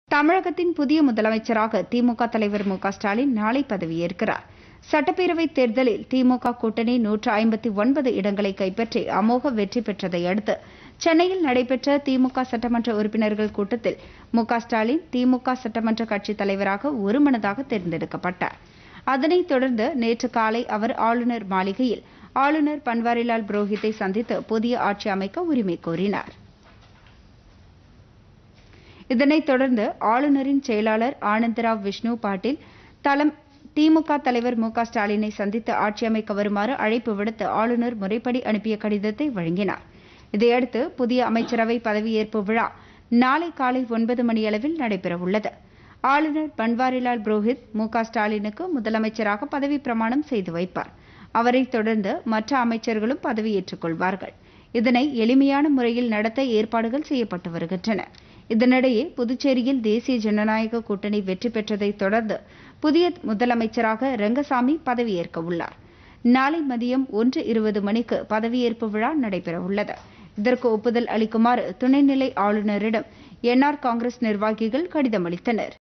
தமிழகத்தின் புதிய முதலமைச்சராக திமுக தலைவர் மு க ஸ்டாலின் நாளை பதவியேற்கிறார் சட்டப்பேரவைத் தேர்தலில் திமுக கூட்டணி நூற்று ஐம்பத்தி ஒன்பது இடங்களை கைப்பற்றி அமோக வெற்றி பெற்றதை அடுத்து சென்னையில் நடைபெற்ற திமுக சட்டமன்ற உறுப்பினர்கள் கூட்டத்தில் மு க ஸ்டாலின் திமுக சட்டமன்ற கட்சித் தலைவராக ஒருமனதாக தேர்ந்தெடுக்கப்பட்டார் அதனைத் தொடர்ந்து நேற்று காலை அவர் ஆளுநர் மாளிகையில் ஆளுநர் பன்வாரிலால் புரோஹித்தை சந்தித்து புதிய ஆட்சி அமைக்க உரிமை கோரினார் இதனைத் தொடர்ந்து ஆளுநரின் செயலாளர் ஆனந்தராவ் விஷ்ணு பாட்டீல் தலம் திமுக தலைவர் மு க ஸ்டாலினை சந்தித்து ஆட்சி அமைக்க வருமாறு அழைப்பு விடுத்து ஆளுநர் முறைப்படி அனுப்பிய கடிதத்தை வழங்கினார் இதையடுத்து புதிய அமைச்சரவை பதவியேற்பு விழா நாளை காலை ஒன்பது மணியளவில் நடைபெறவுள்ளது ஆளுநர் பன்வாரிலால் புரோஹித் மு க ஸ்டாலினுக்கு முதலமைச்சராக பதவி பிரமாணம் செய்து வைப்பார் அவரைத் தொடர்ந்து மற்ற அமைச்சர்களும் பதவியேற்றுக் கொள்வார்கள் இதனை எளிமையான முறையில் நடத்த ஏற்பாடுகள் செய்யப்பட்டு வருகின்றன இதனிடையே புதுச்சேரியில் தேசிய ஜனநாயக கூட்டணி வெற்றி பெற்றதைத் தொடர்ந்து புதிய முதலமைச்சராக ரங்கசாமி பதவியேற்க உள்ளார் நாளை மதியம் ஒன்று இருபது மணிக்கு பதவியேற்பு விழா நடைபெறவுள்ளது இதற்கு ஒப்புதல் அளிக்குமாறு துணைநிலை ஆளுநரிடம் என்ஆர் காங்கிரஸ் நிர்வாகிகள் கடிதம் அளித்தனர்